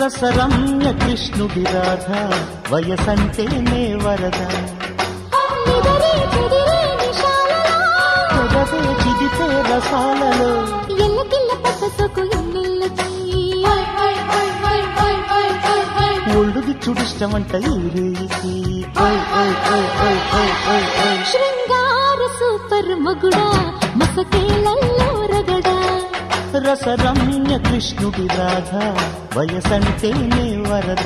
రసరమ్య కృష్ణుడి రాధ వయసంటేనే వరద నిదరే చెదిరే నిశాలలో పొగవే చిదితే రసాలలో ఎల్లకిల్ల పట్టసొకు ఎన్నెల్లకి ఒళ్ళుది చుడిష్టమంట ఈ రేయికి ఓయ్ ఓయ్ ఓయ్ ఓయ్ ఓయ్ ఓయ్ ఓయ్ శృంగార సూపర్ మగుడా మసకేలల్లో రగడా రసరమ్య కృష్ణుడి రాధ వయసంటేనే వరద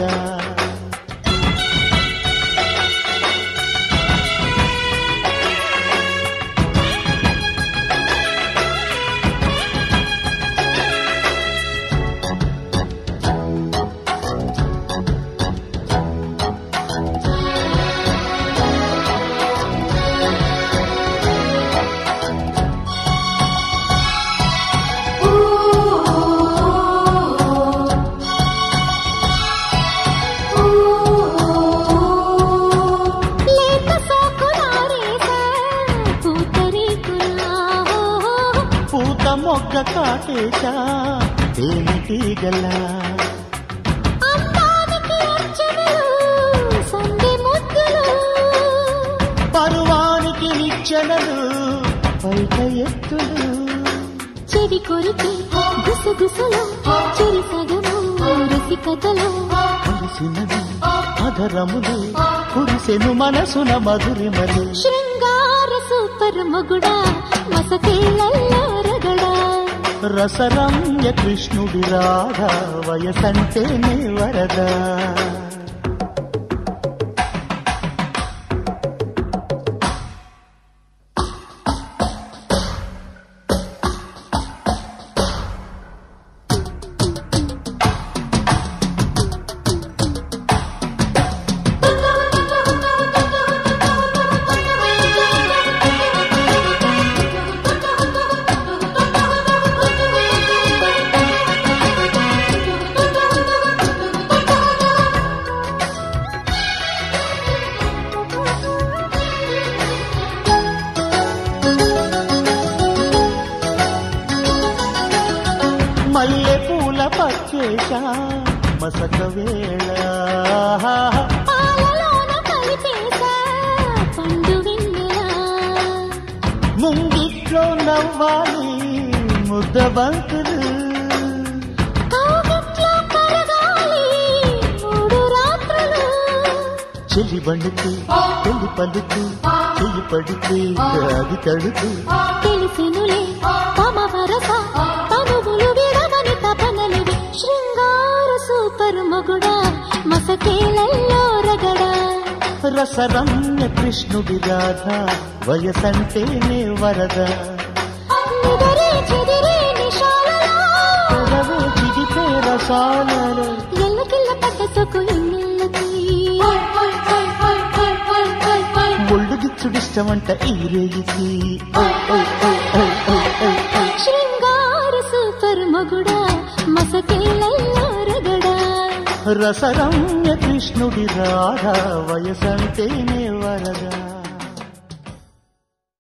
లేత సోకులారేసా పూతరేకులా పూత మొగ్గ కాటేశా తేనెటీగలా అందానికి అర్చనలు సంధి ముద్దులు పరువానికి నిచ్చెనలు పైట ఎత్తులు చెవి కొరికి గుసగుసలు చెరి సగము రసికతలు కలిసినవి అధరములు కురిసెను మనసున మధురిమలు శృంగార సూపర్ మగుడా మసకేలల్లో రగడా రసరమ్య కృష్ణుడి రాధ వయసంటేనే వరద మల్లె పూల పచ్చేశా మసక వేళ పాలలోన కలిపేసా పండు వెన్నెలా ముంగిట్లో నవ్వాలి ముద్ద బంతులు కౌగిట్లో కరగాలి మూడు రాత్రులు చెల్లి బండుకు పెళ్లి పలుకు చెయ్యి పడితే అది తడుకు తెలిసినులే తమ వరస తనువులు విడవని తపనలు శృంగార సూపర్ మగుడా మసకేలల్లో రగడా రసరమ్య కృష్ణుడి రాధ వయసంటేనే వరద నిదరే చెదిరే నిశాలలో పొడవే చిగితే రసాలలో ఎల్లకిల్ల పడ్డ సొకు ఎన్నెల్లకి ఒళ్ళు గిచ్చుడిష్టమంట ఈ రేయికి ఓయ్ ఓయ్ ఓయ్ ఓయ్ ఓయ్ ఓయ్ ఓయ్. శృంగార సూపర్ మగుడా మసకేలల్లో రగడా రసరమ్య కృష్ణుడి రాధ వయసంటేనే వరద